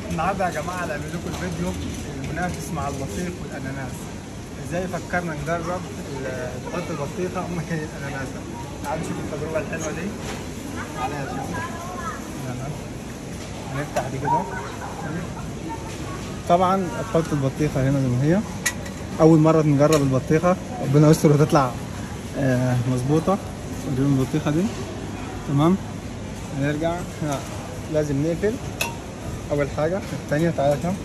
النهارده يا جماعه هنعمل لكم الفيديو المنافس مع البطيخ والاناناس ازاي فكرنا نجرب ال- نحط البطيخه مكان الاناناس تعالوا نشوف التجربه الحلوه دي تعالى يا شباب يلا. هنفتح دي كده طبعا تحط البطيخه هنا زي ما هي اول مره نجرب البطيخه ربنا يستر وتطلع آه، مظبوطه نجيب البطيخه دي تمام هنرجع ها، لازم نقفل اول حاجه الثانيه تعالى كم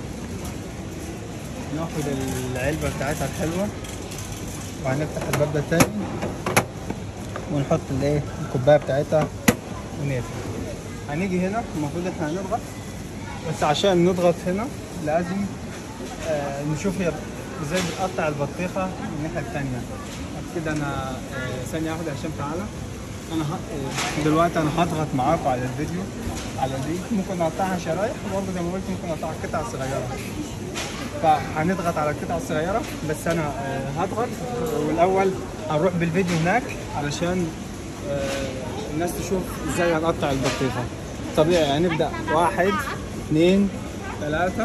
ناخد العلبه بتاعتها الحلوه وهنفتح الباب ده تاني ونحط الايه الكوبايه بتاعتها ونقفل هنيجي هنا المفروض احنا هنضغط بس عشان نضغط هنا لازم آه نشوف هي ازاي بتقطع البطيخه من الناحيه الثانيه كده انا آه ثانيه واحده هشام تعالى انا ه... آه، دلوقتي انا هضغط معاكم على الفيديو على دي ممكن اقطعها شرايح وبرضه زي ما قلت ممكن اقطعها قطع صغيره فهنضغط على القطع الصغيره بس انا آه، هضغط والاول هنروح بالفيديو هناك علشان آه، الناس تشوف ازاي هنقطع البطيخه طبيعي هنبدا واحد اثنين ثلاثه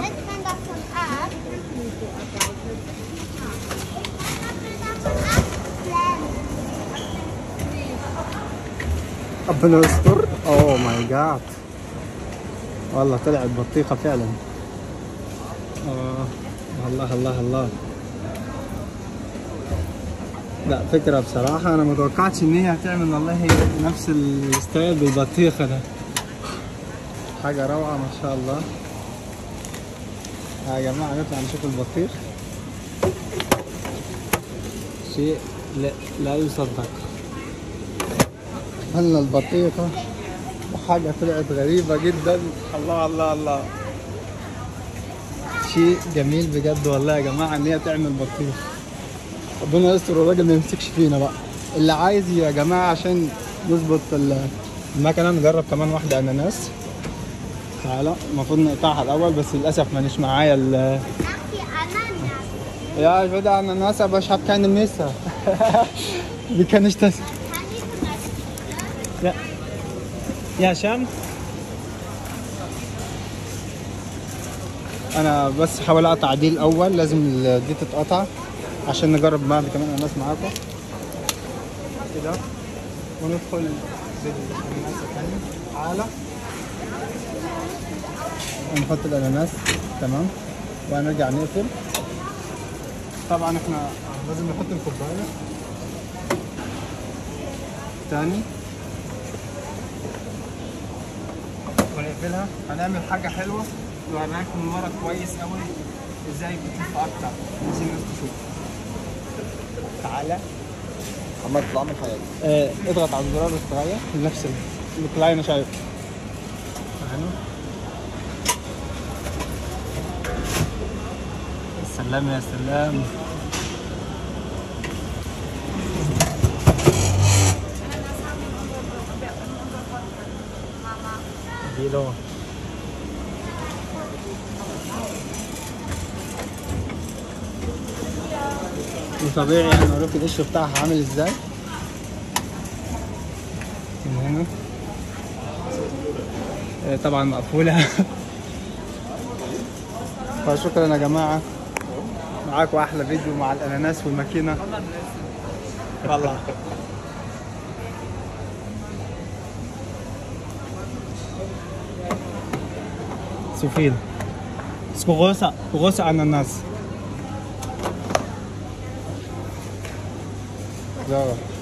ربنا يستر اوه ماي جاد والله طلعت بطيخه فعلا اه الله الله الله لا فكرة بصراحة أنا متوقعتش إن هي هتعمل والله نفس الستايل بالبطيخة ده حاجة روعة ما شاء الله يا جماعة نطلع نشوف البطيخ شيء لا, لا يصدق هلا البطيخة وحاجة طلعت غريبة جدا الله الله الله شيء جميل بجد والله يا جماعة إن هي تعمل بطيخ ربنا يستر والراجل ما يمسكش فينا بقى اللي عايز يا جماعة عشان نظبط ال- المكنة نجرب كمان واحدة أناناس تعالى المفروض نقطعها الأول بس للأسف مانيش معايا ال Ja, ich würde Ananas, aber ich habe keine Messer. Wie kann ich das? Ja. Ja, شام انا بس حاول اقطع دي الاول لازم ال- دي تتقطع عشان نجرب بعد كمان اناناس معاكم كده وندخل بالاناناس الثاني تعالى ونحط الاناناس تمام وهنرجع نقفل طبعا احنا لازم نحط الكوبايه تاني ونقفلها هنعمل حاجة حلوة وهنعرفكم من ورا كويس قوي ازاي بتلف اكتر عشان الناس تشوف تعالى عمال تطلع من حياتي اه اضغط على الزرار الصغير نفس الكلاين شايف تعالوا سلام يا سلام كيلو وطبيعي يعني اوريك القشر بتاعها عامل ازاي من هنا آه، طبعا مقفولة فشكرا يا جماعة معاكم أحلى فيديو مع الأناناس والماكينة والله سفيل اسمه غوسة غوسة أناناس يلا